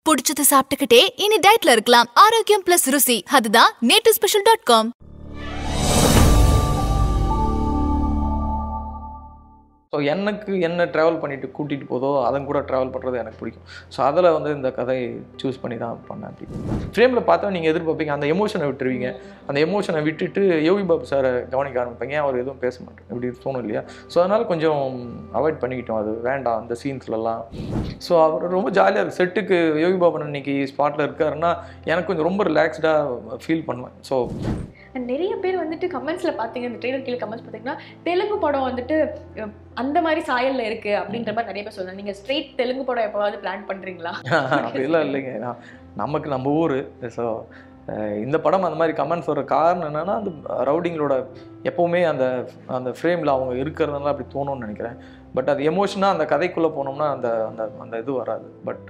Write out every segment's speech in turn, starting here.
பிடிச்சத சாப்பிட்டுக்கிட்டே இனி டயட்ல இருக்கலாம் ஆரோக்கியம் பிளஸ் ருசி அதுதான் நேட்டு ஸ்பெஷல் டாட் காம் ஸோ எனக்கு என்ன ட்ராவல் பண்ணிட்டு கூட்டிகிட்டு போதோ அதன் கூட ட்ராவல் பண்ணுறது எனக்கு பிடிக்கும் ஸோ அதில் வந்து இந்த கதையை சூஸ் பண்ணி தான் பண்ணேன் அப்படி ஃப்ரேமில் பார்த்தா நீங்கள் எதிர்பார்ப்பீங்க அந்த எமோஷனை விட்டுருவீங்க அந்த எமோஷனை விட்டுட்டு யோகி பாபு சாரை கவனிக்க ஆரம்பிப்பீங்க ஏன் அவர் எதுவும் பேச மாட்டேன் இப்படி தோணும் இல்லையா ஸோ அதனால் கொஞ்சம் அவாய்ட் பண்ணிக்கிட்டோம் அது வேண்டாம் அந்த சீன்ஸ்லலாம் ஸோ அவர் ரொம்ப ஜாலியாக இருக்கு செட்டுக்கு யோகி பாபன் இன்னைக்கு ஸ்பாட்டில் இருக்காருன்னா எனக்கு கொஞ்சம் ரொம்ப ரிலாக்ஸ்டாக ஃபீல் பண்ணுவேன் ஸோ And நிறைய பேர் வந்துட்டு கமெண்ட்ஸ்ல பாத்தீங்க இந்த ட்ரெய்லர் கீழே கமெண்ட்ஸ் பார்த்தீங்கன்னா தெலுங்கு படம் வந்துட்டு அஹ், அந்த மாதிரி சாயல்ல இருக்கு அப்படின்ற மாதிரி நிறைய பேர் சொல்றாங்க நீங்க ஸ்ட்ரெயிட் தெலுங்கு படம் எப்பவாவது பிளான் பண்றீங்களா அப்படிலாம் இல்லைங்க நான் நமக்கு நம்ம ஊர் ஸோ இந்த படம் அந்த மாதிரி கமெண்ட்ஸ் வர காரணம் என்னன்னா அந்த ரவுடிங்களோட எப்போவுமே அந்த அந்த ஃப்ரேமில் அவங்க இருக்கிறதுனால அப்படி தோணும்னு நினைக்கிறேன் பட் அது எமோஷனாக அந்த கதைக்குள்ளே போனோம்னா அந்த அந்த அந்த இது வராது பட்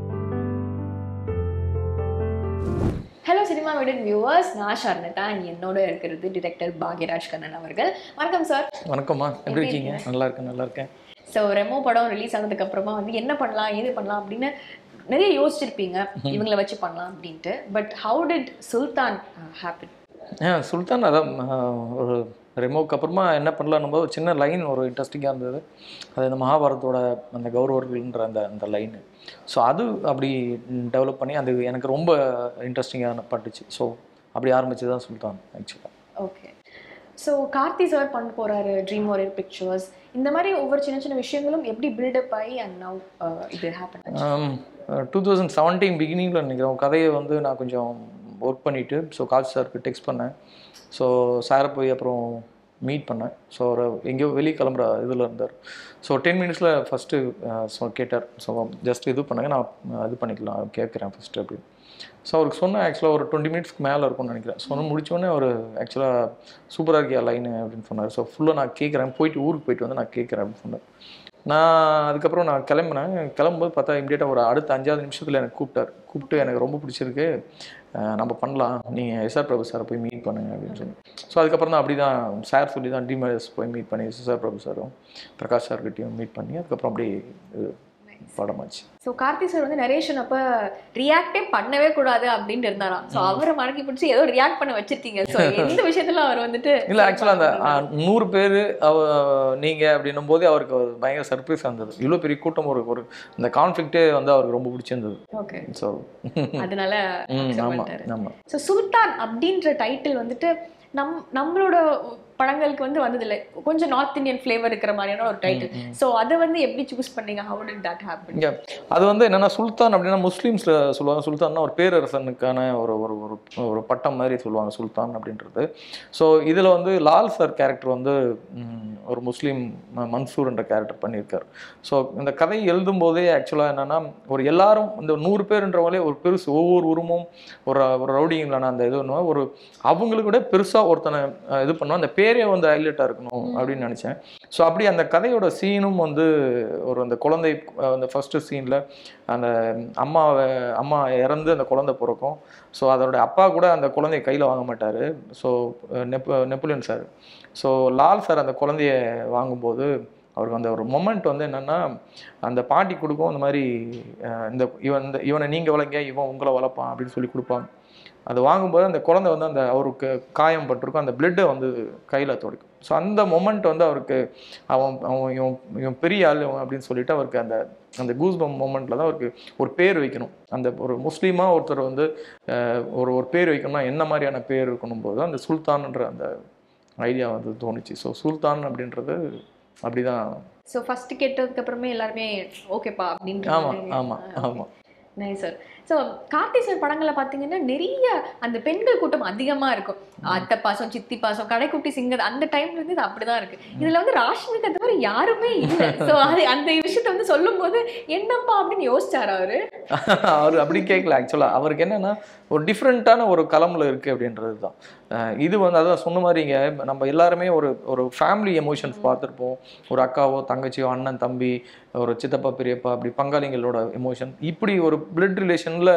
ஹலோ சினிமா விடன் வியூவர்ஸ் நான் ஷர்னட்டா and என்னோட இருக்கிறது டிரெக்டர் பாக்யராஜ் கண்ணன் அவர்கள் வணக்கம் சார் வணக்கம்மா எப்படி எப்படி இருக்கீங்க நல்லா இருக்கேன் நல்லா இருக்கேன் ஸோ ரெமோ படம் ரிலீஸ் ஆனதுக்கு அப்புறமா வந்து என்ன பண்ணலாம் ஏது பண்ணலாம் அப்படின்னு நிறைய யோசிச்சிருப்பீங்க இவங்களை வச்சு பண்ணலாம் அப்படின்ட்டு but how did Sultan happen ஏன் சுல்தான் அதான் ஆஹ், ஒரு ரெமோக்கு அப்புறமா என்ன பண்ணலான்னு போது ஒரு சின்ன லைன் ஒரு இன்ட்ரெஸ்டிங்காக இருந்தது அது இந்த மகாபாரதோட அந்த கௌரவர்கள்ன்ற அந்த அந்த லைனு ஸோ அது அப்படி டெவலப் பண்ணி அது எனக்கு ரொம்ப இன்ட்ரெஸ்டிங்காக பட்டுச்சு ஸோ அப்படி ஆரம்பிச்சு தான் சுல்தான் ஆக்சுவலாக ஓகே ஸோ கார்த்தி சார் பண்ண போறாரு ட்ரீம் வாரியர் பிக்சர்ஸ் இந்த மாதிரி ஒவ்வொரு சின்ன சின்ன விஷயங்களும் எப்படி பில்டப் ஆகி அண்ட் நவ் இது ஹேப்பன் டூ தௌசண்ட் செவன்டீன் பிகினிங்கில் நினைக்கிறேன் கதையை வந்து நான் கொஞ்சம் ஒர்க் பண்ணிவிட்டு ஸோ கால் சாருக்கு டெக்ஸ்ட் பண்ணேன் ஸோ சாரை போய் அப்புறம் மீட் பண்ணேன் ஸோ அவர் எங்கேயோ வெளியே கிளம்புற இதில் இருந்தார் ஸோ டென் மினிட்ஸில் ஃபஸ்ட்டு ஸோ கேட்டார் ஸோ ஜஸ்ட் இது பண்ணுங்க நான் அஹ், இது பண்ணிக்கலாம் கேட்குறேன் ஃபஸ்ட்டு அப்படின்னு ஸோ அவருக்கு சொன்னேன் ஆக்சுவலாக ஒரு டுவெண்ட்டி மினிட்ஸ்க்கு மேலே இருக்கும்னு நினைக்கிறேன் சொன்ன முடிச்சோடனே அவர் ஆக்சுவலாக சூப்பராக இருக்கியா லைனு அப்படின்னு சொன்னார் ஸோ ஃபுல்லாக நான் கேட்குறேன் போயிட்டு ஊருக்கு போயிட்டு வந்து நான் கேட்குறேன் அப்படின்னு சொன்னார் நான் அதுக்கப்புறம் நான் கிளம்புனேன் கிளம்பும்போது பார்த்தா இமீடியட்டாக ஒரு அடுத்த அஞ்சாவது நிமிஷத்தில் எனக்கு கூப்பிட்டார் கூப்பிட்டு எனக்கு ரொம்ப பிடிச்சிருக்கு அஹ் நம்ம பண்ணலாம் நீங்கள் எஸ்ஆர் பிரபு சாரை போய் மீட் பண்ணுங்க அப்படின்னு சொல்லி ஸோ அதுக்கப்புறம் தான் அப்படி தான் சார் சொல்லி தான் டிமேஸ் போய் மீட் பண்ணி எஸ்ஆர் பிரபு சாரும் பிரகாஷ் சார்கிட்டையும் மீட் பண்ணி அதுக்கப்புறம் அப்படி இது படமாச்சு ஸோ கார்த்தி சார் வந்து நரேஷன் அப்ப ரியாக்டே பண்ணவே கூடாது அப்படின்னு இருந்தாராம் ஸோ அவரை மடக்கி பிடிச்சி ஏதோ ரியாக்ட் பண்ண வச்சிருக்கீங்க ஸோ எந்த விஷயத்துல அவர் வந்துட்டு இல்லை ஆக்சுவலாக அந்த அஹ், நூறு பேர் அவ நீங்கள் அப்படின்னும் போதே அவருக்கு ஒரு பயங்கர சர்ப்ரைஸாக இருந்தது இவ்வளோ பெரிய கூட்டம் ஒரு ஒரு அந்த கான்ஃப்ளிக்ட்டே வந்து அவருக்கு ரொம்ப பிடிச்சிருந்தது ஓகே ஸோ அதனால ம் accept ஆமாம் பண்ணிட்டாரு. ஆமாம் ஸோ சுல்தான் அப்படின்ற டைட்டில் வந்துட்டு நம் நம்மளோட படங்களுக்கு வந்து வந்ததில்லை கொஞ்சம் நார்த் இந்தியன் ஃப்ளேவர் இருக்கிற மாதிரியான ஒரு டைட்டில் ஸோ அதை வந்து எப்படி சூஸ் பண்ணீங்க ஹவு டிட் தட் ஹேப்பன் இங்கே அது வந்து என்னன்னா சுல்தான் அப்படின்னா முஸ்லீம்ஸில் சொல்லுவாங்க சுல்தான்னா ஒரு பேரரசனுக்கான ஒரு ஒரு ஒரு ஒரு பட்டம் மாதிரி சொல்லுவாங்க சுல்தான் அப்படின்றது ஸோ இதில் வந்து லால் சார் கேரக்டர் வந்து ம், ஒரு முஸ்லீம் ம- மன்சூர் என்ற கேரக்டர் பண்ணியிருக்கார் ஸோ இந்த கதை எழுதும் போதே ஆக்சுவலாக என்னன்னா ஒரு எல்லாரும் இந்த நூறு பேருன்றவங்களே ஒரு பெருசு ஒவ்வொரு உருவமும் ஒரு ஒரு ரவுடிங்களான அந்த இது ஒன்று ஒரு அவங்களுக்கு விட பெருசாக ஒருத்தனை அஹ், இது பண்ணுவோம் அந்த பேரே வந்து ஹைலைட்டாக இருக்கணும் அப்படின்னு நினச்சேன் ஸோ அப்படி அந்த கதையோட சீனும் வந்து ஒரு அந்த குழந்தை அஹ், அந்த ஃபஸ்ட்டு சீனில் அந்த அம்மாவை அம்மா இறந்து அந்த குழந்தை பிறக்கும் ஸோ அதோட அப்பா கூட அந்த குழந்தைய கையில் வாங்க மாட்டார் ஸோ நெப்ப Napoleon sir so Lal sir அந்த குழந்தைய வாங்கும்போது அவருக்கு அந்த ஒரு மொமெண்ட் வந்து என்னென்னா அந்த பாட்டி கொடுக்கும் இந்த மாதிரி அஹ், இந்த இவன் இந்த இவனை நீங்கள் வளங்க இவன் உங்களை வளர்ப்பான் அப்படின்னு சொல்லி கொடுப்பாங்க அது வாங்கும்போது அந்த குழந்தை வந்து அந்த அவருக்கு காயம் பட்டிருக்கும் அந்த பிளட்டை வந்து கையில் துடைக்கும் ஸோ அந்த மொமெண்ட் வந்து அவருக்கு அவன் அவன் இவன் இவன் பெரிய ஆள் இவன் அப்படின்னு சொல்லிட்டு அவருக்கு அந்த அந்த கூஸ்பம் மூமெண்ட்டில் தான் அவருக்கு ஒரு பேர் வைக்கணும் அந்த ஒரு முஸ்லீமாக ஒருத்தர் வந்து அஹ், ஒரு ஒரு பேர் வைக்கணும்னா என்ன மாதிரியான பேர் இருக்கணும் போது அந்த சுல்தான்ன்ற அந்த ஐடியா வந்து தோணுச்சு ஸோ சுல்தான் அப்படின்றது அப்படிதான் ஸோ ஃபர்ஸ்ட் கேட்டதுக்கு அப்புறமே எல்லாருமே ஓகேப்பா அப்படின்ற ஆமாம் ஆமாம் ஆமாம் nice sir so Karthi sir படங்களை பார்த்தீங்கன்னா நிறைய அந்த பெண்கள் கூட்டம் அதிகமா இருக்கும் அத்தை பாசம் சித்தி பாசம் கடைக்குட்டி சிங்கர் அந்த டைம்ல இருந்து இது அப்படிதான் இருக்கு இதுல வந்து ராஷ்மிகா தவிர யாருமே இல்லை ஸோ அது அந்த விஷயத்த வந்து சொல்லும் போது என்னப்பா அப்படின்னு யோசிச்சாரு அவரு அவர் அப்படி கேட்கல ஆக்சுவலாக அவருக்கு என்னன்னா ஒரு டிஃப்ரெண்ட்டான ஒரு களமில் இருக்குது அப்படின்றது தான் அஹ் இது வந்து அதான் சொன்ன மாதிரிங்க நம்ம எல்லாருமே ஒரு ஒரு ஃபேமிலி எமோஷன்ஸ் பார்த்துருப்போம் ஒரு அக்காவோ தங்கச்சியோ அண்ணன் தம்பி ஒரு சித்தப்பா பெரியப்பா அப்படி பங்காளிங்களோட எமோஷன் இப்படி ஒரு பிளட் ரிலேஷனில்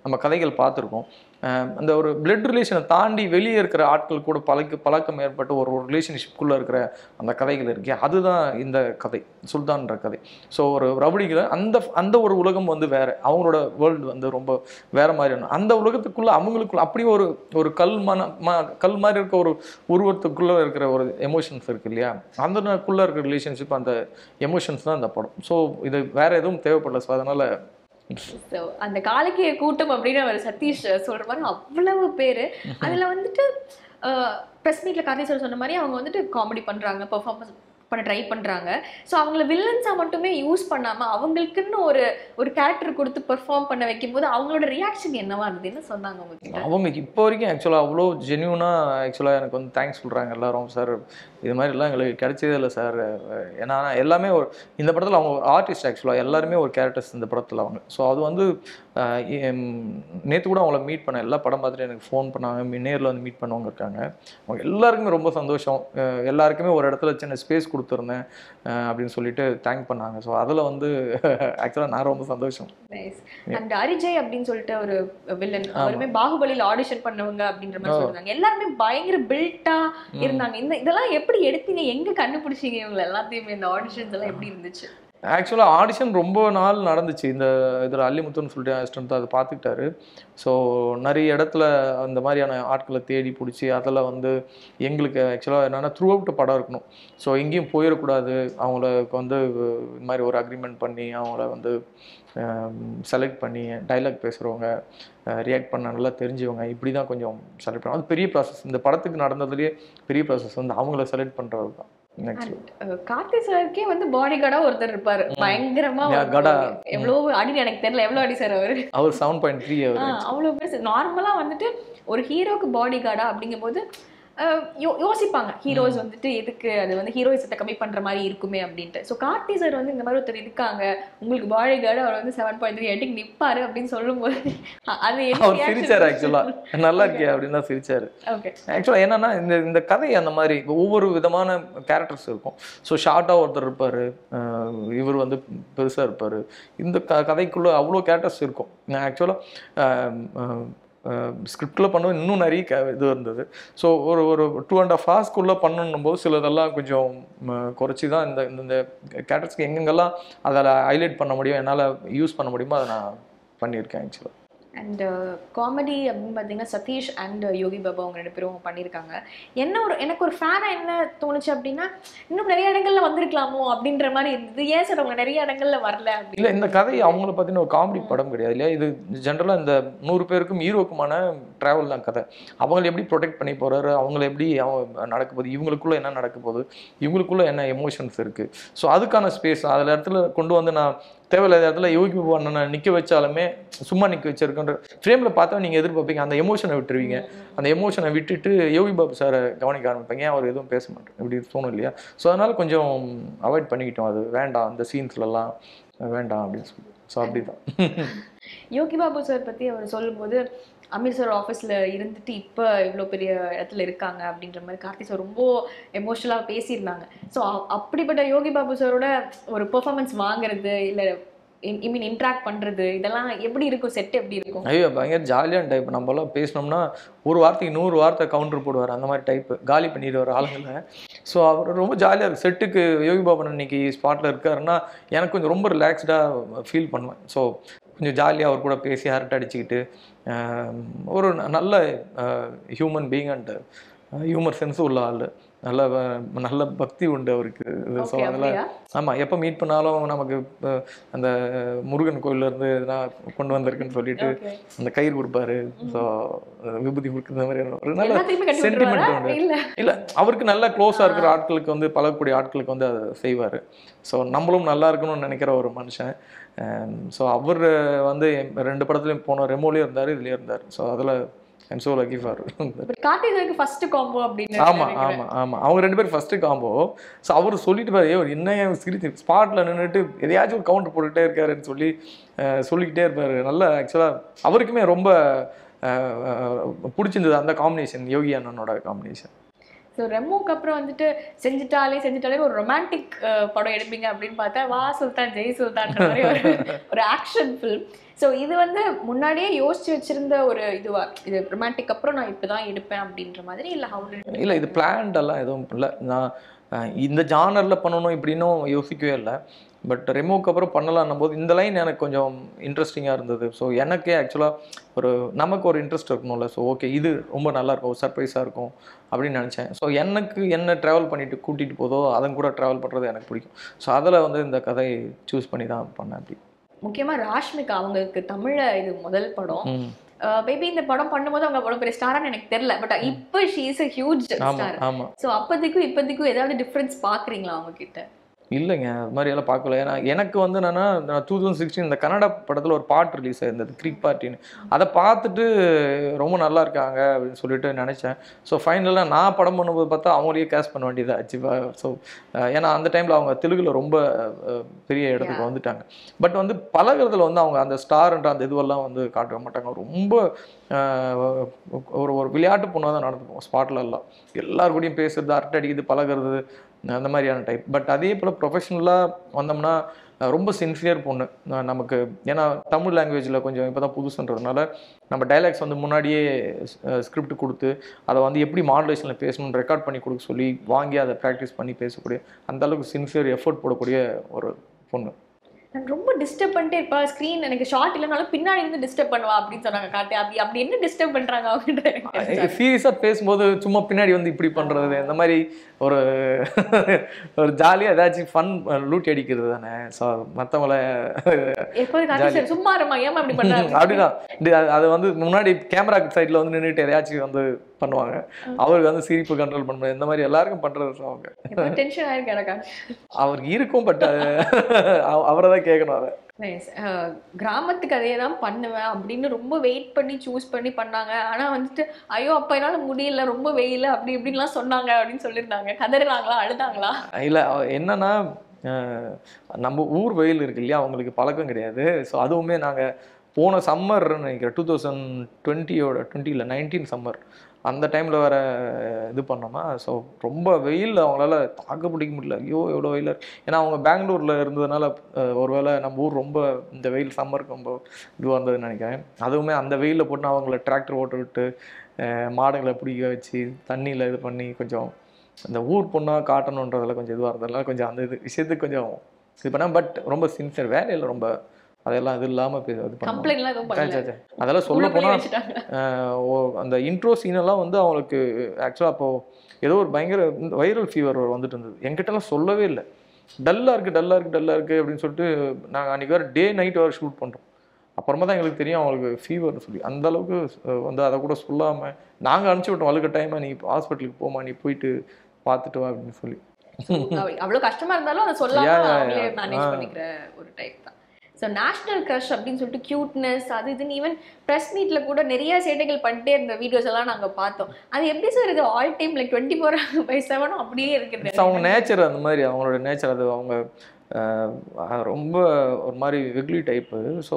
நம்ம கதைகள் பார்த்துருக்கோம் அஹ் அந்த ஒரு பிளட் ரிலேஷனை தாண்டி வெளியே இருக்கிற ஆட்கள் கூட பழக்க பழக்கம் ஏற்பட்டு ஒரு ஒரு ரிலேஷன்ஷிப்குள்ளே இருக்கிற அந்த கதைகள் இருக்கே அதுதான் இந்த கதை சுல்தான்ற கதை ஸோ ஒரு ரவுடிகளை அந்த அந்த ஒரு உலகம் வந்து வேற அவங்களோட வேர்ல்டு வந்து ரொம்ப வேற மாதிரியான அந்த உலகத்துக்குள்ள அவங்களுக்குள்ள அப்படி ஒரு ஒரு கல் மன ம கல் மாதிரி இருக்க ஒரு உருவத்துக்குள்ள இருக்கிற ஒரு எமோஷன்ஸ் இருக்கு இல்லையா அந்தக்குள்ள இருக்கிற ரிலேஷன்ஷிப் அந்த எமோஷன்ஸ் தான் அந்த படம் ஸோ இது வேற எதுவும் தேவைப்படல ஸோ அதனால So, அந்த காலக்கிய கூட்டம் அப்படின்னு அவர் சதீஷ் சொல்ற மாதிரி அவ்வளவு பேரு அதுல வந்துட்டு ப்ரெஸ் மீட்ல கார்த்தி சார் சொன்ன மாதிரி அவங்க வந்துட்டு காமெடி பண்றாங்க பெர்ஃபார்மன்ஸ் பண்ண ட்ரை பண்றாங்க ஸோ அவங்கள வில்லன்ஸா மட்டுமே யூஸ் பண்ணாம அவங்களுக்குன்னு ஒரு ஒரு கேரக்டர் கொடுத்து பெர்ஃபார்ம் பண்ண வைக்கும்போது அவங்களோட ரியாக்ஷன் என்னவா இருந்தது என்ன சொன்னாங்க உங்ககிட்ட அவங்க இப்போ வரைக்கும் ஆக்சுவலாக அவ்வளோ ஜென்யூனாக ஆக்சுவலாக எனக்கு வந்து தேங்க்ஸ் சொல்கிறாங்க எல்லாரும் சார் இது மாதிரிலாம் எங்களுக்கு கிடைச்சதே இல்லை சார் ஏன்னா எல்லாமே ஒரு இந்த படத்தில் அவங்க ஆர்டிஸ்ட் ஆக்சுவலாக எல்லாருமே ஒரு கேரக்டர்ஸ் இந்த படத்தில் அவங்க ஸோ அது வந்து நேற்று கூட அவங்கள மீட் பண்ண எல்லா படம் பார்த்துட்டு எனக்கு ஃபோன் பண்ணாங்க நேரில் வந்து மீட் பண்ணவங்க இருக்காங்க அவங்க எல்லாருக்குமே ரொம்ப சந்தோஷம் அஹ் எல்லாருக்குமே ஒரு இடத்துல சின்ன ஸ்பேஸ் கொடுத்துருந்தேன் அஹ் அப்படின்னு சொல்லிட்டு தேங்க் பண்ணாங்க ஸோ அதில் வந்து ஆக்சுவலாக நான் ரொம்ப சந்தோஷம் நைஸ் அண்ட் அரிஜய் அப்படின்னு சொல்லிட்டு ஒரு வில்லன் அவருமே பாகுபலியில ஆடிஷன் பண்ணவங்க அப்படின்ற மாதிரி சொல்றாங்க எல்லாருமே பயங்கர பில்ட்டா இருந்தாங்க இந்த இதெல்லாம் எப்படி எடுத்தீங்க எங்க கண்டுபிடிச்சீங்க இவங்க எல்லாத்தையுமே இந்த ஆடிஷன்ஸ் எல்லாம் எப்படி இருந்துச்சு ஆக்சுவலாக ஆடிஷன் ரொம்ப நாள் நடந்துச்சு இந்த இதில் அல்லிமுத்துன்னு சொல்லிட்டு அசிஸ்டன்ட் அதை பார்த்துக்கிட்டாரு ஸோ நிறைய இடத்துல அந்த மாதிரியான ஆட்களை தேடி பிடிச்சி அதில் வந்து எங்களுக்கு ஆக்சுவலாக என்னென்னா த்ரூ அவுட் படம் இருக்கணும் ஸோ எங்கேயும் போயிடக்கூடாது அவங்களுக்கு வந்து இந்த மாதிரி ஒரு அக்ரிமெண்ட் பண்ணி அவங்கள வந்து செலக்ட் பண்ணி டைலாக் பேசுகிறவங்க ரியாக்ட் பண்ண நல்லா தெரிஞ்சவங்க இப்படி தான் கொஞ்சம் செலக்ட் பண்ணுவோம் அது பெரிய ப்ராசஸ் இந்த படத்துக்கு நடந்ததுலேயே பெரிய ப்ராசஸ் வந்து அவங்கள செலக்ட் பண்ணுறது தான் ஆக்சுவலி அஹ் கார்த்தி சாருக்கே வந்து பாடி கார்டா ஒருத்தர் இருப்பாரு பயங்கரமா Yeah, ஒரு- கடா. எவ்வளவு அடி எனக்கு தெரியல எவ்வளவு அடி சார் அவரு அவர் செவன் பாயிண்ட் த்ரீ அவர் ஆஹ் அவ்வளவு பேர் நார்மலா வந்துட்டு ஒரு ஹீரோக்கு பாடி கார்டா அப்படிங்கும்போது அஹ் யோ- யோசிப்பாங்க ஹீரோஸ் வந்துட்டு எதுக்கு அது வந்து ஹீரோயிசத்தை கம்மி பண்ற மாதிரி இருக்குமே அப்படின்ட்டு ஸோ கார்த்தி சார் வந்து இந்த மாதிரி ஒருத்தர் இருக்காங்க உங்களுக்கு பாடி கார்டு அவர் வந்து செவன் பாயிண்ட் த்ரீ எயிட்டுக்கு நிப்பாரு அப்படின்னு சொல்லும்போது அ- அது அவர் சிரிச்சார் ஆக்சுவலா நல்லா இருக்கே அப்படின்னு தான் சிரிச்சாரு ஓகே ஆக்சுவலா என்னன்னா இந்த இந்த கதை அந்த மாதிரி ஒவ்வொரு விதமான கேரக்டர்ஸ் இருக்கும் ஸோ ஷார்ட்டாக ஒருத்தர் இருப்பார் இவர் வந்து பெருசாக இருப்பார் இந்த க கதைக்குள்ளே அவ்வளோ கேரக்டர்ஸ் இருக்கும் ஆக்சுவலாக ஸ்கிரிப்டில் பண்ணும்போது இன்னும் நிறைய க இது இருந்தது ஸோ ஒரு ஒரு டூ அண்ட் ஆஃப் ஹார்ஸ்க்குள்ளே பண்ணணும் போது சிலதெல்லாம் கொஞ்சம் குறைச்சி தான் இந்த இந்த கேரக்டர்ஸ்க்கு எங்கெங்கெல்லாம் அதில் ஹைலைட் பண்ண முடியும் என்னால் யூஸ் பண்ண முடியுமோ அதை நான் பண்ணியிருக்கேன் ஆக்சுவலாக அண்ட் காமெடி அப்படின்னு பார்த்தீங்கன்னா சதீஷ் அண்ட் யோகி பாபா அவங்க ரெண்டு பேரும் பண்ணியிருக்காங்க என்ன ஒரு எனக்கு ஒரு ஃபேனாக என்ன தோணுச்சு அப்படின்னா இன்னும் நிறைய இடங்கள்ல வந்திருக்கலாமோ அப்படின்ற மாதிரி இருந்தது ஏன் சார் அவங்க நிறைய இடங்கள்ல வரல அப்படின்னு இல்லை இந்த கதை அவங்கள பார்த்தீங்கன்னா ஒரு காமெடி படம் கிடையாது இல்லையா இது ஜென்ரலாக இந்த நூறு பேருக்கும் ஹீரோக்குமான ட்ராவல் தான் கதை அவங்களை எப்படி ப்ரொடெக்ட் பண்ணி போகிறாரு அவங்கள எப்படி அவங்க நடக்க போகுது இவங்களுக்குள்ள என்ன நடக்க போகுது இவங்களுக்குள்ள என்ன எமோஷன்ஸ் இருக்குது ஸோ அதுக்கான ஸ்பேஸ் அதில் இடத்துல கொண்டு வந்து நான் தேவையில்லாத இடத்துல யோகி பாபா அண்ணனை நிற்க வச்சாலுமே சும்மா நிற்க வச்சிருக்கன்ற ஃப்ரேமில் பார்த்தா நீங்கள் எதிர்பார்ப்பீங்க அந்த எமோஷனை விட்டுருவீங்க அந்த எமோஷனை விட்டுட்டு யோகி பாபு சாரை கவனிக்க ஆரம்பிப்பாங்க ஏன் அவர் எதுவும் பேச மாட்டேன் இப்படி தோணும் இல்லையா ஸோ அதனால் கொஞ்சம் அவாய்ட் பண்ணிக்கிட்டோம் அது வேண்டாம் அந்த சீன்ஸ்லலாம் வேண்டாம் அப்படின்னு சொல்லி ஸோ அப்படி தான் யோகி பாபு சார் பத்தி அவர் சொல்லும்போது அமீர் சார் ஆஃபீஸில் இருந்துட்டு இப்போ இவ்வளோ பெரிய இடத்துல இருக்காங்க அப்படின்ற மாதிரி கார்த்தி சார் ரொம்ப எமோஷனலாக பேசியிருந்தாங்க ஸோ அப்படிப்பட்ட யோகி பாபு சாரோட ஒரு பெர்ஃபார்மன்ஸ் வாங்குறது இல்லை ஐ மீன் இன்ட்ராக்ட் பண்ணுறது இதெல்லாம் எப்படி இருக்கும் செட் எப்படி இருக்கும் ஐயோ பயங்கர ஜாலியான டைப் நம்மலாம் பேசினோம்னா ஒரு வார்த்தைக்கு நூறு வார்த்தை கவுண்டர் போடுவார் அந்த மாதிரி டைப்பு காலி பண்ணிடுவார் ஆளுங்களை ஸோ அவர் ரொம்ப ஜாலியாக இருக்கு செட்டுக்கு யோகி பாபன் இன்னைக்கு ஸ்பாட்டில் இருக்காருன்னா எனக்கு கொஞ்சம் ரொம்ப ரிலாக்ஸ்டாக ஃபீல் பண்ணுவேன் ஸோ கொஞ்சம் ஜாலியாக அவர் கூட பேசி ஹரட்டை அடிச்சுக்கிட்டு ஆஹ், ஒரு ந- நல்ல human being and humour sense உள்ள ஆள் நல்ல வ- நல்ல பக்தி உண்டு அவருக்கு ஸோ ஓகே அதில் அப்படியா ஆமாம் எப்போ மீட் பண்ணாலும் நமக்கு அஹ், அந்த முருகன் கோயில்ல இருந்து எதனா கொண்டு வந்திருக்குன்னு சொல்லிட்டு ஓகே அந்த கயிறு கொடுப்பாரு ஸோ விபூதி கொடுக்குற மாதிரி ஒரு நல்ல எல்லாத்தையுமே கட்டி sentiment விட்டுருவாரா உண்டு. இல்ல இல்லை அவருக்கு நல்ல க்ளோஸாக இருக்கிற ஆட்களுக்கு வந்து பழகக்கூடிய ஆட்களுக்கு வந்து அதை செய்வார் ஸோ நம்மளும் நல்லா இருக்கணும்னு நினைக்கிற ஒரு மனுஷன் ஸோ அவர் வந்து ரெண்டு படத்துலையும் போன ரெமோலையும் இருந்தார் இதுலேயும் இருந்தார் ஸோ அதில் I'm so lucky for but Karthi சாருக்கு ஃபர்ஸ்ட் காம்போ அப்படின்னு ஆமாம் நினைக்கிறேன். ஆமாம் ஆமாம் அவங்க ரெண்டு பேரும் ஃபஸ்ட்டு காம்போ ஸோ அவர் சொல்லிட்டு பாரு "ஏய், என்ன ஏன் சிரிச்சு ஸ்பாட்டில் நின்றுட்டு எதையாச்சும் ஒரு கவுண்டர் போட்டுகிட்டே இருக்காருன்னு சொல்லி அஹ், சொல்லிக்கிட்டே இருப்பார் நல்லா ஆக்சுவலாக அவருக்குமே ரொம்ப அஹ், அஹ், பிடிச்சிருந்தது அந்த காம்பினேஷன் யோகி அண்ணனோட காம்பினேஷன் ஸோ ரெமோக்கு அப்புறம் வந்துட்டு செஞ்சுட்டாலே செஞ்சுட்டாலே ஒரு ரொமான்டிக் படம் எடுப்பீங்க அப்படின்னு பார்த்தா வா சுல்தான் ஜெய் சுல்தான் மாதிரி ஒரு ஒரு ஆக்ஷன் ஃபில்ம் ஸோ இது வந்து முன்னாடியே யோசிச்சு வச்சிருந்த ஒரு இதுவா இது ரொமான்டிக் அப்புறம் நான் இப்பதான் எடுப்பேன் அப்படின்ற மாதிரி இல்லை ஹவு இல்லை இது பிளான்ட் எல்லாம் எதுவும் இல்லை நான் அஹ், இந்த ஜானரில் பண்ணணும் இப்படின்னும் யோசிக்கவே இல்லை பட் ரெமோக்கு அப்புறம் பண்ணலான்னும் போது இந்த லைன் எனக்கு கொஞ்சம் இன்ட்ரெஸ்டிங்காக இருந்தது ஸோ எனக்கே ஆக்சுவலாக ஒரு நமக்கு ஒரு இன்ட்ரெஸ்ட் இருக்கணும்ல ஸோ ஓகே இது ரொம்ப நல்லா இருக்கும் சர்ப்ரைஸாக இருக்கும் அப்படின்னு நினச்சேன் ஸோ எனக்கு என்ன ட்ராவல் பண்ணிட்டு கூட்டிகிட்டு போதோ அதன் கூட ட்ராவல் பண்ணுறது எனக்கு பிடிக்கும் ஸோ அதில் வந்து இந்த கதை சூஸ் பண்ணி தான் பண்ணேன் அப்படி முக்கியமா ராஷ்மிகா அவங்களுக்கு தமிழ்ல இது முதல் படம் ம் பேபி இந்த படம் பண்ணும்போது அவங்க அவ்வளவு பெரிய ஸ்டாரான்னு எனக்கு தெரியல பட் இப்போ ஷீ இஸ் a ஹியூஜ் ஆமாம் ஸ்டார் ஆமாம் ஸோ அப்போதைக்கும் இப்போதைக்கும் ஏதாவது டிஃப்ரென்ஸ் பாக்குறீங்களா அவங்க கிட்ட இல்லைங்க அது மாதிரி எல்லாம் பார்க்கல ஏன்னா எனக்கு வந்து என்னன்னா நான் டூ தௌசண்ட் சிக்ஸ்டீன் இந்த கன்னட படத்தில் ஒரு பாட்டு ரிலீஸ் ஆயிருந்தது கிரிக் பார்ட்டின்னு அதை பார்த்துட்டு ரொம்ப நல்லா இருக்காங்க அப்படின்னு சொல்லிட்டு நினச்சேன் ஸோ ஃபைனலாக நான் படம் பண்ணும்போது பார்த்தா அவங்களையே கேஸ் பண்ண வேண்டியதாச்சு ஸோ ஏன்னா அந்த டைமில் அவங்க தெலுங்குல ரொம்ப அஹ், பெரிய இடத்துக்கு வந்துட்டாங்க பட் வந்து பழகுறதுல வந்து அவங்க அந்த ஸ்டார்ன்ற அந்த இதுவெல்லாம் வந்து காட்ட மாட்டாங்க ரொம்ப அஹ், ஒரு ஒரு விளையாட்டு பொண்ணாக தான் நடந்துப்போம் ஸ்பாட்ல எல்லாம் எல்லார் கூடயும் பேசுறது அரட்டை அடிக்குது பழகுறது அந்த மாதிரியான டைப் பட் அதே போல் ப்ரொஃபஷனலாக வந்தோம்னா அஹ், ரொம்ப சின்சியர் பொண்ணு அஹ், நமக்கு ஏன்னா தமிழ் லாங்குவேஜில் கொஞ்சம் இப்போ தான் புதுசுன்றதுனால நம்ம டைலாக்ஸ் வந்து முன்னாடியே ஸ்கிரிப்ட் கொடுத்து அதை வந்து எப்படி மாடுலேஷனில் பேசணும்னு ரெக்கார்ட் பண்ணி கொடுக்க சொல்லி வாங்கி அதை ப்ராக்டிஸ் பண்ணி பேசக்கூடிய அந்த அளவுக்கு சின்சியர் எஃபோர்ட் போடக்கூடிய ஒரு பொண்ணு நான் ரொம்ப டிஸ்டர்ப் பண்ணிட்டே இருப்பா ஸ்க்ரீன் எனக்கு ஷார்ட் இல்லைனாலும் பின்னாடி இருந்து டிஸ்டர்ப் பண்ணுவா அப்படின்னு சொன்னாங்க கார்த்தி அப்படி அப்படி என்ன டிஸ்டர்ப் பண்றாங்க அவங்க சீரியஸாக பேசும்போது சும்மா பின்னாடி வந்து இப்படி பண்ணுறது இந்த மாதிரி ஒரு ஒரு ஜாலியாக ஏதாச்சும் ஃபன் லூட்டி அடிக்கிறது தானே ஸோ மற்றவங்கள எப்போது கார்த்தி சார் சும்மா இருமா ஏமா அப்படி பண்றாங்க அப்படிதான் இது அது- அது வந்து முன்னாடி கேமரா சைடில் வந்து நின்றுட்டு எதையாச்சும் வந்து பண்ணுவாங்க அவருக்கு வந்து சிரிப்பு கண்ட்ரோல் பண்ணுறது இந்த மாதிரி எல்லாருக்கும் பண்ணுறது அவங்க டென்ஷன் ஆயிருக்கு எனக்கு அவருக்கு இருக்கும் பட் அவரை தான் கேட்கணும் அதை நைஸ் கிராமத்து கதையை தான் பண்ணுவேன் அப்படின்னு ரொம்ப வெயிட் பண்ணி சூஸ் பண்ணி பண்ணாங்க ஆனா வந்துட்டு ஐயோ அப்ப என்னால முடியல ரொம்ப வெயில் அப்படி இப்படின்லாம் சொன்னாங்க அப்படின்னு சொல்லியிருந்தாங்க கதறினாங்களா அழுதாங்களா இல்லை என்னன்னா அஹ், நம்ம ஊர் வெயில் இருக்கு இல்லையா அவங்களுக்கு பழக்கம் கிடையாது ஸோ அதுவுமே நாங்கள் போன சம்மர்னு நினைக்கிறேன் டூ தௌசண்ட் டுவெண்ட்டியோட டுவெண்ட்டியில் நைன்டீன் சம்மர் அந்த டைமில் வர இது பண்ணோமா ஸோ ரொம்ப வெயில் அவங்களால தாக்கு பிடிக்க முடியல ஐயோ எவ்வளோ வெயில் இருக்கு ஏன்னா அவங்க பெங்களூரில் இருந்ததுனால அஹ், ஒருவேளை நம்ம ஊர் ரொம்ப இந்த வெயில் சம்மருக்கு ரொம்ப இதுவாக இருந்ததுன்னு நினைக்கிறேன் அதுவுமே அந்த வெயிலில் போட்டு அவங்கள டிராக்டர் ஓட்ட விட்டு அஹ், மாடுங்களை பிடிக்க வச்சு தண்ணியில் இது பண்ணி கொஞ்சம் அந்த ஊர் பொண்ணாக காட்டணுன்றதுல கொஞ்சம் இதுவாக இருந்ததுனால கொஞ்சம் அந்த இது விஷயத்துக்கு கொஞ்சம் இது பண்ணேன் பட் ரொம்ப சின்சியர் வேலையில் ரொம்ப அதெல்லாம் இது இல்லாமல் இது பண்ணுவாங்க கம்ப்ளைண்ட்லாம் எதுவும் சரி, பண்ணல சரி, சரி. அதெல்லாம் சொல்ல உள்ளுக்குள்ளேயே போனால் வச்சுட்டாங்க அந்த இன்ட்ரோ சீனெல்லாம் வந்து அவங்களுக்கு ஆக்சுவலாக அப்போ ஏதோ ஒரு பயங்கர வைரல் ஃபீவர் வந்துட்டு இருந்தது என்கிட்டலாம் சொல்லவே இல்லை டல்லாக இருக்குது டல்லாக இருக்குது டல்லாக இருக்குது அப்படின்னு சொல்லிட்டு நாங்கள் அன்றைக்கி வேறு டே நைட் வேறு ஷூட் பண்ணுறோம் அப்புறமா தான் எங்களுக்கு தெரியும் அவங்களுக்கு ஃபீவர்னு சொல்லி அந்த அளவுக்கு அஹ், வந்து அதை கூட சொல்லாமல் நாங்கள் அனுப்பிச்சி விட்டோம் வலுக்க டைமாக நீ ஹாஸ்பிட்டலுக்கு போமா நீ போயிட்டு பார்த்துட்டு வா அப்படின்னு சொல்லி அவ- அவ்வளவு கஷ்டமா இருந்தாலும் அதை சொல்லாம Yeah, yeah, அவங்களே yeah. மேனேஜ் ஆ. பண்ணிக்கிற ஒரு டைப் தான் ஸோ நேஷனல் க்ரஷ் அப்படின்னு சொல்லிட்டு கியூட்னஸ் அது இதுன்னு ஈவன் ப்ரெஸ் மீட்ல கூட நிறைய சேட்டைகள் பண்ணிட்டே இருந்த வீடியோஸ் எல்லாம் நாங்க பார்த்தோம் அது எப்படி சார் இது all time like twenty four by செவனும் அப்படியே So, இருக்குது அவங்க நேச்சர் அந்த மாதிரி அவங்களோட நேச்சர் அது அவங்க அஹ், ரொம்ப ஒரு மாதிரி வெகுலி டைப்பு ஸோ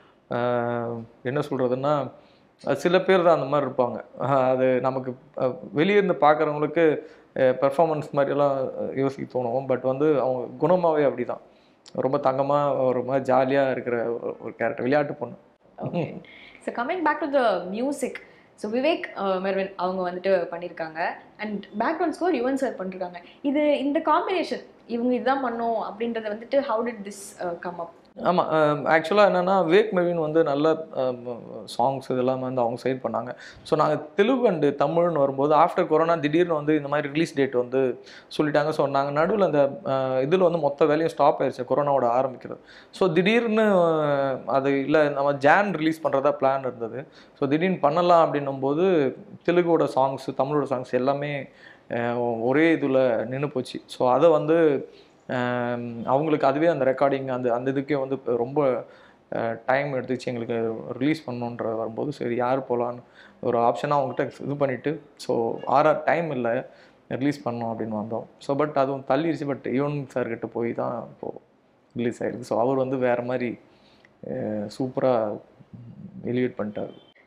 என்ன சொல்கிறதுன்னா சில பேர் தான் அந்த மாதிரி இருப்பாங்க அஹ், அது நமக்கு அஹ், வெளிய இருந்து பார்க்குறவங்களுக்கு பெர்ஃபார்மன்ஸ் மாதிரியெல்லாம் யோசிக்க தோணும் பட் வந்து அவங்க குணமாகவே அப்படி தான் ரொம்ப தங்கமாக ஒரு மாதிரி ஜாலியாக இருக்கிற ஒரு- ஒரு கேரக்டர் விளையாட்டு பொண்ணு okay so coming back to the music so Vivek Mervin அவங்க வந்துட்டு பண்ணியிருக்காங்க and background score Yuvan sir பண்ணிருக்காங்க இது இந்த காம்பினேஷன் இவங்க இதுதான் பண்ணோம் அப்படின்றத வந்துட்டு how did this come up ஆமாம் ஆக்சுவலாக என்னென்னா விவேக் மெவின் வந்து நல்ல சாங்ஸ் இதெல்லாம் வந்து அவங்க சைட் பண்ணாங்க ஸோ நாங்கள் தெலுங்கு அண்டு தமிழ்னு வரும்போது ஆஃப்டர் கொரோனா திடீர்னு வந்து இந்த மாதிரி ரிலீஸ் டேட் வந்து சொல்லிட்டாங்க ஸோ நாங்கள் நடுவில் அந்த இதில் வந்து மொத்த வேலையும் ஸ்டாப் ஆயிடுச்சு கொரோனாவோட ஆரம்பிக்கிறது ஸோ திடீர்னு அஹ், அது இல்லை நம்ம ஜான் ரிலீஸ் பண்ணுறதா பிளான் இருந்தது ஸோ திடீர்னு பண்ணலாம் அப்படின்னும் போது தெலுங்கோட சாங்ஸ் தமிழோட சாங்ஸ் எல்லாமே அஹ், ஒரே இதில் நின்று போச்சு ஸோ அதை வந்து ஆம், அவங்களுக்கு அதுவே அந்த ரெக்கார்டிங் அந்த அந்த இதுக்கே வந்து இப்ப ரொம்ப டைம் எடுத்துச்சு எங்களுக்கு ரிலீஸ் பண்ணணுன்ற வரும்போது சரி யார் போகலான்னு ஒரு ஆப்ஷனாக அவங்ககிட்ட இது பண்ணிவிட்டு ஸோ ஆர்ஆர் டைம் இல்லை ரிலீஸ் பண்ணோம் அப்படின்னு வந்தோம் ஸோ பட் அதுவும் தள்ளிடுச்சு பட் யுவன் சார்கிட்ட போய் தான் இப்போது ரிலீஸ் ஆயிருக்கு ஸோ அவர் வந்து வேறு மாதிரி சூப்பராக எலிவேட் பண்ணிட்டார்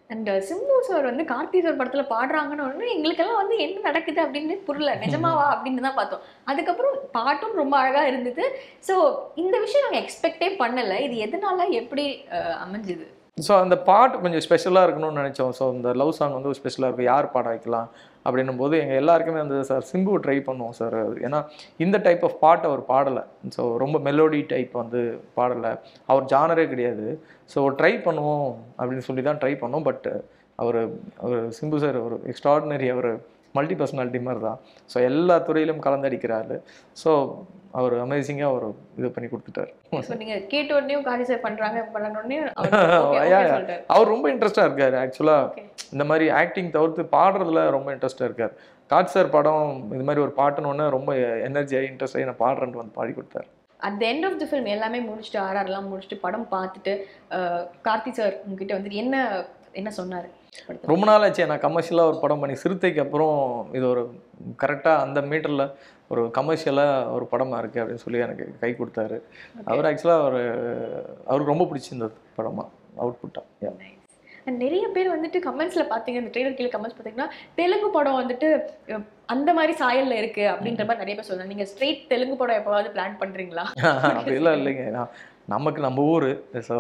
அண்ட் சிம்பு சார் வந்து கார்த்தி சார் படத்துல பாடுறாங்கன்னு உடனே எங்களுக்கெல்லாம் வந்து என்ன நடக்குது அப்படின்னு புரியல நிஜமாவா அப்படின்னு தான் பார்த்தோம் அதுக்கப்புறம் பாட்டும் ரொம்ப அழகா இருந்தது ஸோ இந்த விஷயம் நாங்கள் எக்ஸ்பெக்டே பண்ணல இது எதனால எப்படி அஹ், அமைஞ்சுது ஸோ அந்த பாட்டு கொஞ்சம் ஸ்பெஷலாக இருக்கணும்னு நினச்சோம் ஸோ இந்த லவ் சாங் வந்து ஸ்பெஷலாக இருக்கும் யார் பாட வைக்கலாம் அப்படின்னும் போது எங்கள் எல்லாருக்குமே அந்த சார் சிம்பு ட்ரை பண்ணுவோம் சார் ஏன்னா இந்த டைப் ஆஃப் பாட்டு அவர் பாடலை ஸோ ரொம்ப மெலோடி டைப் வந்து பாடலை அவர் ஜானரே கிடையாது ஸோ ட்ரை பண்ணுவோம் அப்படின்னு சொல்லி தான் ட்ரை பண்ணோம் பட் அவர் அவர் சிம்பு சார் ஒரு எக்ஸ்ட்ராடினரி அவர் மல்டி பர்சனாலிட்டி மாதிரி தான் ஸோ எல்லா துறையிலும் கலந்தடிக்கிறாரு ஸோ அவர் அமேசிங்காக அவர் இது பண்ணி கொடுத்துட்டார் ஸோ நீங்க கேட்ட உடனே கார்த்தி சார் பண்றாங்க பண்ண உடனே அவர் okay, okay Yeah, yeah. சொல்லிட்டாரு. அவர் ரொம்ப இன்ட்ரெஸ்டாக இருக்கார் ஆக்சுவலாக Okay. இந்த மாதிரி ஆக்டிங் தவிர்த்து பாடுறதுல ரொம்ப இன்ட்ரெஸ்டாக இருக்கார் காட் சார் படம் இது மாதிரி ஒரு பாட்டுன்னு ரொம்ப எனர்ஜியாகி இன்ட்ரெஸ்ட் ஆகி நான் பாடுறேன்ட்டு வந்து பாடி கொடுத்தாரு at the end of the film எல்லாமே முடிச்சுட்டு ஆர்ஆர்லாம் முடிச்சுட்டு படம் பார்த்துட்டு அஹ், கார்த்தி சார் உங்ககிட்ட வந்துட்டு என்ன என்ன சொன்னாரு படத்துல? ரொம்ப நாள் ஆச்சு நான் கமர்ஷியலாக ஒரு படம் பண்ணி சிறுத்தைக்கு அப்புறம் இது ஒரு கரெக்டாக அந்த மீட்டரில் ஒரு கமர்ஷியலாக ஒரு படமாக இருக்குது அப்படின்னு சொல்லி எனக்கு கை கொடுத்தாரு அவர் ஆக்சுவலாக அவர் அவருக்கு ரொம்ப பிடிச்சிருந்தது படமாக அவுட்புட்டாக And நிறைய பேர் வந்துட்டு கமெண்ட்ஸ்ல பாத்தீங்க இந்த ட்ரெய்லர் கீழே கமெண்ட்ஸ் பாத்தீங்கன்னா தெலுங்கு படம் வந்துட்டு அஹ், அந்த மாதிரி சாயல்ல இருக்கு அப்படின்ற மாதிரி நிறைய பேர் சொல்றாங்க நீங்க ஸ்ட்ரெயிட் தெலுங்கு படம் எப்பவாவது பிளான் பண்றீங்களா அப்படிலாம் இல்லைங்க நான் நமக்கு நம்ம ஊர் ஸோ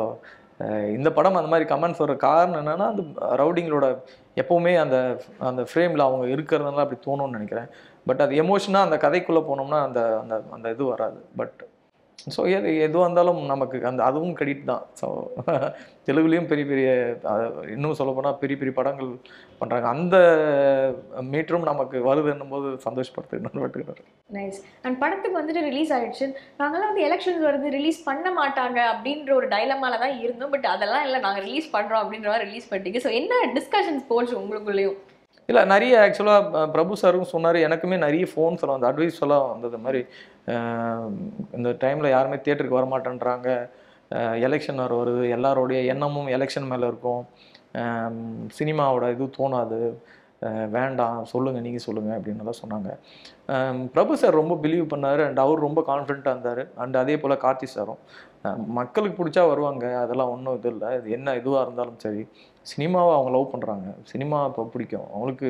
இந்த படம் அந்த மாதிரி கமெண்ட்ஸ் வர காரணம் என்னன்னா அந்த ரவுடிங்களோட எப்போவுமே அந்த அந்த ஃப்ரேமில் அவங்க இருக்கிறதுனால அப்படி தோணும்னு நினைக்கிறேன் பட் அது எமோஷனாக அந்த கதைக்குள்ளே போனோம்னா அந்த அந்த அந்த இது வராது பட் ஸோ எது எதுவாக இருந்தாலும் நமக்கு அந்த அதுவும் கிரெடிட் தான் ஸோ தெலுங்குலேயும் பெரிய பெரிய அஹ், இன்னும் சொல்லப்போனால் பெரிய பெரிய படங்கள் பண்ணுறாங்க அந்த மீட்டரும் நமக்கு வருதுன்னும் போது சந்தோஷப்படுத்துக்கணும்னு பட்டுக்கிறார் நைஸ் அண்ட் படத்துக்கு வந்துட்டு ரிலீஸ் ஆயிடுச்சு நாங்கெல்லாம் வந்து எலெக்ஷன்ஸ் வருது ரிலீஸ் பண்ண மாட்டாங்க அப்படின்ற ஒரு டைலமால தான் இருந்தோம் பட் அதெல்லாம் இல்லை நாங்க ரிலீஸ் பண்றோம் அப்படின்ற மாதிரி ரிலீஸ் பண்ணிட்டீங்க ஸோ என்ன டிஸ்கஷன்ஸ் போச்சு உங்களுக்குள்ளேயும் இல்லை நிறைய ஆக்சுவலாக பிரபு சாரும் சொன்னார் எனக்குமே நிறைய ஃபோன்ஸ் எல்லாம் வந்து அட்வைஸ் எல்லாம் வந்தது இந்த மாதிரி அஹ், இந்த டைமில் யாருமே தியேட்டருக்கு வரமாட்டேன்றாங்க எலெக்ஷன் வர வருது எல்லாரோடைய எண்ணமும் எலெக்ஷன் மேலே இருக்கும் அஹ், சினிமாவோட இது தோணாது அஹ், வேண்டாம் சொல்லுங்கள் நீங்கள் சொல்லுங்கள் அப்படின்னு எல்லாம் சொன்னாங்க அஹ், பிரபு சார் ரொம்ப பிலீவ் பண்ணார் அண்ட் அவர் ரொம்ப கான்ஃபிடென்ட்டாக இருந்தார் அண்ட் அதே போல் கார்த்தி சாரும் அஹ், மக்களுக்கு பிடிச்சா வருவாங்க அதெல்லாம் ஒன்றும் இது இல்லை இது என்ன இதுவாக இருந்தாலும் சரி சினிமாவை அவங்க லவ் பண்ணுறாங்க சினிமா இப்போ பிடிக்கும் அவங்களுக்கு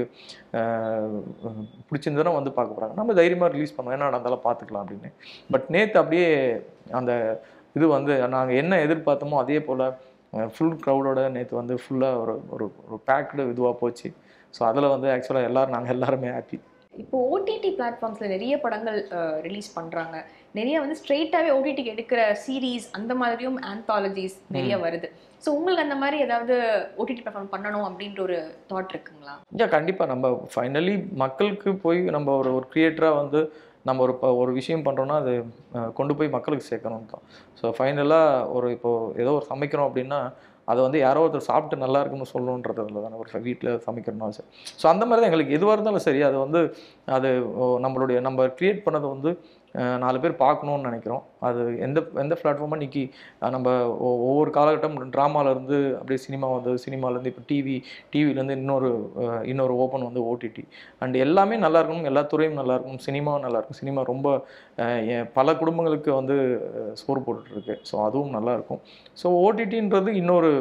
அஹ், பிடிச்சிருந்ததுன்னா வந்து பார்க்க போகிறாங்க நம்ம தைரியமாக ரிலீஸ் பண்ணுவோம் என்ன நடந்தாலும் பார்த்துக்கலாம் அப்படின்னு பட் நேற்று அப்படியே அந்த இது வந்து நாங்கள் என்ன எதிர்பார்த்தோமோ அதே போல் ஃபுல் க்ரௌடோட நேற்று வந்து ஃபுல்லாக ஒரு ஒரு ஒரு பேக்டு இதுவாக போச்சு ஸோ அதில் வந்து ஆக்சுவலாக எல்லோரும் நாங்கள் எல்லாருமே ஹாப்பி இப்போ ஓடிடி பிளாட்ஃபார்ம்ஸ்ல நிறைய படங்கள் ரிலீஸ் பண்றாங்க நிறைய வந்து ஸ்ட்ரெயிட்டாவே ஓடிடிக்கு எடுக்கிற சீரீஸ் அந்த மாதிரியும் ஆந்தாலஜிஸ் நிறைய வருது ஸோ உங்களுக்கு அந்த மாதிரி ஏதாவது ஓடிடி பிளாட்ஃபார்ம் பண்ணணும் அப்படின்ற ஒரு தாட் இருக்குங்களா ஐயா கண்டிப்பாக நம்ம ஃபைனலி மக்களுக்கு போய் நம்ம ஒரு ஒரு க்ரியேட்டராக வந்து நம்ம ஒரு ப- ஒரு விஷயம் பண்ணுறோன்னா அது அஹ், கொண்டு போய் மக்களுக்கு சேர்க்கணும் தான் ஸோ ஃபைனலாக ஒரு இப்போது ஏதோ ஒரு சமைக்கிறோம் அப்படின்னா அதை வந்து யாரோ ஒருத்தர் சாப்பிட்டு நல்லா இருக்குன்னு சொல்லணுன்றதுல தானே ஒரு வீட்டில் சமைக்கிறோம்னா சரி ஸோ அந்த மாதிரி தான் எங்களுக்கு எதுவாக இருந்தாலும் சரி அது வந்து அது ஓ, நம்மளுடைய நம்ம க்ரியேட் பண்ணதை வந்து அஹ், நாலு பேர் பார்க்கணுன்னு நினைக்கிறோம் அது எந்த எந்த பிளாட்ஃபார்மாக இன்றைக்கி நம்ம ஒ- ஒவ்வொரு காலகட்டம் ட்ராமாலேருந்து அப்படியே சினிமா வந்து சினிமாலேருந்து இப்போ டிவி டிவிலேருந்து இன்னொரு அஹ், இன்னொரு ஓப்பன் வந்து ஓடிடி அண்ட் எல்லாமே நல்லா இருக்கணும் எல்லா துறையும் நல்லா இருக்கணும் சினிமாவும் நல்லா இருக்கும் சினிமா ரொம்ப அஹ், எ- பல குடும்பங்களுக்கு வந்து அஹ், சோறு போட்டுட்ருக்கு ஸோ அதுவும் நல்லா இருக்கும் ஸோ ஓடிடின்றது இன்னொரு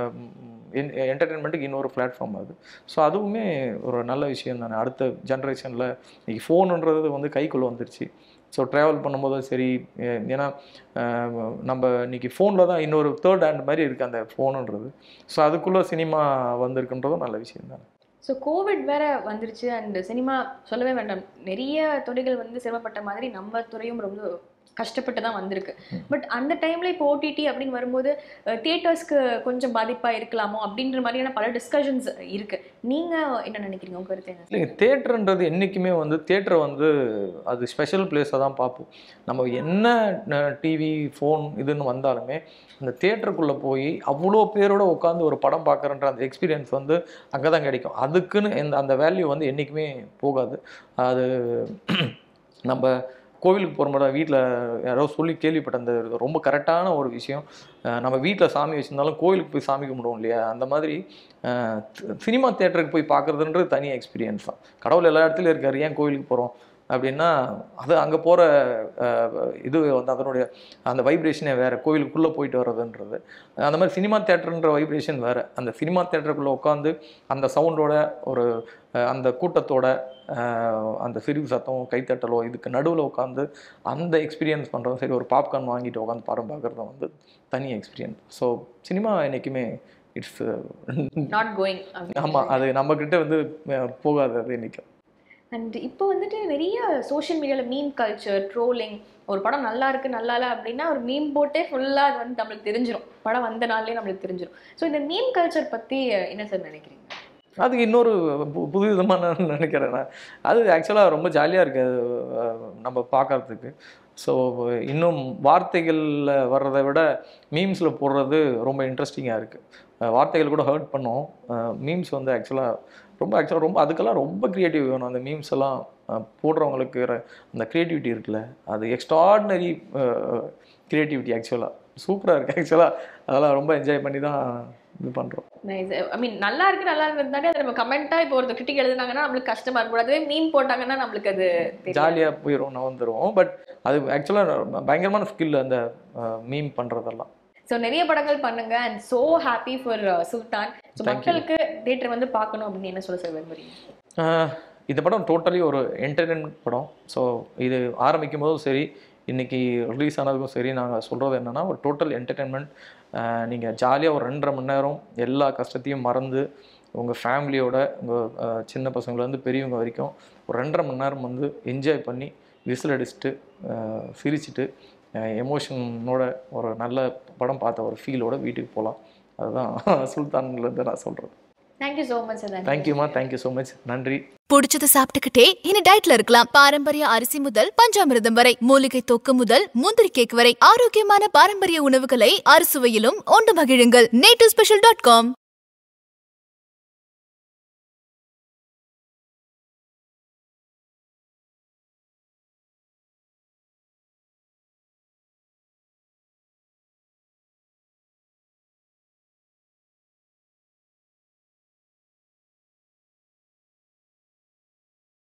என்டர்டெயின்மெண்ட்டுக்கு இன்னொரு பிளாட்ஃபார்ம் அது ஸோ அதுவுமே ஒரு நல்ல விஷயம் தானே அடுத்த ஜென்ரேஷனில் இன்னைக்கு ஃபோனுன்றது வந்து கைக்குள்ளே வந்துருச்சு ஸோ ட்ராவல் பண்ணும்போதும் சரி அஹ் ஏன்னா அஹ் நம்ம இன்னைக்கு ஃபோனில் தான் இன்னொரு தேர்ட் ஹேண்ட் மாதிரி இருக்குது அந்த ஃபோனுன்றது ஸோ அதுக்குள்ளே சினிமா வந்திருக்குன்றதும் நல்ல விஷயம் தானே ஸோ கோவிட் வேற வந்துருச்சு அண்ட் சினிமா சொல்லவே வேண்டாம் நிறைய துறைகள் வந்து சிரமப்பட்ட மாதிரி நம்ம துறையும் ரொம்ப கஷ்டப்பட்டு தான் வந்திருக்கு பட் அந்த டைம்ல இப்போ ஓடிடி அப்படின்னு வரும்போது தியேட்டர்ஸ்க்கு கொஞ்சம் பாதிப்பா இருக்கலாமோ அப்படின்ற மாதிரியான பல டிஸ்கஷன்ஸ் இருக்கு நீங்க என்ன நினைக்கிறீங்க உங்க கருத்து என்ன இல்லைங்க தேட்டருன்றது என்றைக்குமே வந்து தேட்டரை வந்து அது ஸ்பெஷல் பிளேஸாக தான் பார்ப்போம் நம்ம என்ன டிவி ஃபோன் இதுன்னு வந்தாலுமே அந்த தேட்டருக்குள்ளே போய் அவ்வளோ பேரோட உட்காந்து ஒரு படம் பார்க்குறன்ற அந்த எக்ஸ்பீரியன்ஸ் வந்து அங்கே தான் கிடைக்கும் அதுக்குன்னு இந்த அந்த வேல்யூ வந்து என்றைக்குமே போகாது அது நம்ம கோவிலுக்கு போகிற மாதிரி வீட்டில் யாரோ சொல்லி கேள்விப்பட்ட அந்த ரொம்ப கரெக்டான ஒரு விஷயம் அஹ் நம்ம வீட்டில் சாமி வச்சுருந்தாலும் கோவிலுக்கு போய் சாமி கும்பிடுவோம் இல்லையா அந்த மாதிரி அஹ் தி- சினிமா தேட்டருக்கு போய் பார்க்குறதுன்றது தனி எக்ஸ்பீரியன்ஸ் தான் கடவுள் எல்லா இடத்துலையும் இருக்கார் ஏன் கோவிலுக்கு போகிறோம் அப்படின்னா அது அங்கே போகிற இது வந்து அதனுடைய அந்த வைப்ரேஷனே வேறு கோயிலுக்குள்ளே போயிட்டு வர்றதுன்றது அந்த மாதிரி சினிமா தேட்டருன்ற வைப்ரேஷன் வேறு அந்த சினிமா தேட்டருக்குள்ளே உட்காந்து அந்த சவுண்டோட ஒரு அஹ், அந்த கூட்டத்தோட அஹ், அந்த சிரிப்பு சத்தம் கைத்தட்டலோ இதுக்கு நடுவில் உட்காந்து அந்த எக்ஸ்பீரியன்ஸ் பண்ணுறதும் சரி ஒரு பாப்கார்ன் வாங்கிட்டு உட்காந்து படம் பார்க்குறதும் வந்து தனி எக்ஸ்பீரியன்ஸ் ஸோ சினிமா என்றைக்குமே இட்ஸ் நாட் கோயிங் ஆமாம் அது நம்மக்கிட்ட வந்து அஹ், போகாது அது என்றைக்கும் அண்ட் இப்போ வந்துட்டு நிறைய சோஷியல் மீடியாவில் மீம் கல்ச்சர் ட்ரோலிங் ஒரு படம் நல்லா இருக்கு நல்லா இல்லை அப்படின்னா ஒரு மீம் போட்டே ஃபுல்லாக அது வந்து நம்மளுக்கு தெரிஞ்சிடும் படம் வந்த நாள்லயே நம்மளுக்கு தெரிஞ்சிடும் ஸோ இந்த மீம் கல்ச்சர் பற்றி என்ன சார் நினைக்கிறீங்க அதுக்கு இன்னொரு பு- புது விதமாக நான் நினைக்கிறேன் நான். அது ஆக்சுவலாக ரொம்ப ஜாலியாக இருக்குது அது அஹ், நம்ம பார்க்கறதுக்கு ஸோ இன்னும் வார்த்தைகளில் வர்றதை விட மீம்ஸில் போடுறது ரொம்ப இன்ட்ரெஸ்டிங்காக இருக்குது வார்த்தைகள் கூட ஹர்ட் பண்ணும் மீம்ஸ் வந்து ஆக்சுவலாக ரொம்ப ஆக்சுவலாக ரொம்ப அதுக்கெல்லாம் ரொம்ப க்ரியேட்டிவ் வேணும் அந்த மீம்ஸ் எல்லாம் அஹ், போடுறவங்களுக்கு இருக்கிற அந்த க்ரியேட்டிவிட்டி இருக்குல்ல அது எக்ஸ்ட்ராடினரி க்ரியேட்டிவிட்டி ஆக்சுவலாக சூப்பராக இருக்குது ஆக்சுவலாக அதெல்லாம் ரொம்ப என்ஜாய் பண்ணி தான் இது பண்ணுறோம் ஐ மீன் நல்லா இருக்கு நல்லா இருக்குன்னு அதை நம்ம கமெண்ட்டாக இப்போ ஒருத்தர் கிரிட்டிக் எழுதுனாங்கன்னா நம்மளுக்கு கஷ்டமா இருக்கும் அதுவே மீம் போட்டாங்கன்னா நம்மளுக்கு அது தெரியாது. ஜாலியாக போயிடும் நான் வந்துடுவோம் பட் அது ஆக்சுவலாக பயங்கரமான ஸ்கில் அந்த மீம் பண்ணுறதெல்லாம் ஸோ நிறைய படங்கள் பண்ணுங்க and so happy for Sultan so Thank you. மக்களுக்கு தேட்டர் வந்து பார்க்கணும் அப்படின்னு என்ன சொல்ல சார் விரும்புறீங்க ஆஹ் இந்த படம் டோட்டலி ஒரு என்டர்டைன்மெண்ட் படம் ஸோ இது ஆரம்பிக்கும் போதும் சரி இன்னைக்கு ரிலீஸ் ஆனதுக்கும் சரி நாங்கள் சொல்கிறது என்னென்னா ஒரு டோட்டல் என்டர்டைன்மெண்ட் நீங்கள் ஜாலியாக ஒரு ரெண்டரை மணி நேரம் எல்லா கஷ்டத்தையும் மறந்து உங்கள் ஃபேமிலியோட உங்கள் சின்ன பசங்கள்லேருந்து பெரியவங்க வரைக்கும் ஒரு ரெண்டரை மணி நேரம் வந்து என்ஜாய் பண்ணி விசில் அடிச்சுட்டு ஆஹ் சிரிச்சிட்டு எமோஷனோட ஒரு நல்ல படம் பார்த்த ஒரு ஃபீலோட வீட்டுக்கு போகலாம் அதுதான் சுல்தான்லேருந்து நான் சொல்கிறது தேங்க்யூ ஸோ மச் சார் தேங்க்யூமா தேங்க்யூ ஸோ மச் நன்றி புடிச்சத சாப்பிட்டுக்கிட்டே இனி டயட்ல இருக்கலாம் பாரம்பரிய அரிசி முதல் பஞ்சாமிர்தம் வரை மூலிகை தொக்கு முதல் முந்திரி கேக் வரை ஆரோக்கியமான பாரம்பரிய உணவுகளை அறுசுவையிலும் உண்டு மகிழுங்கள் நேட்டு ஸ்பெஷல் டாட் காம்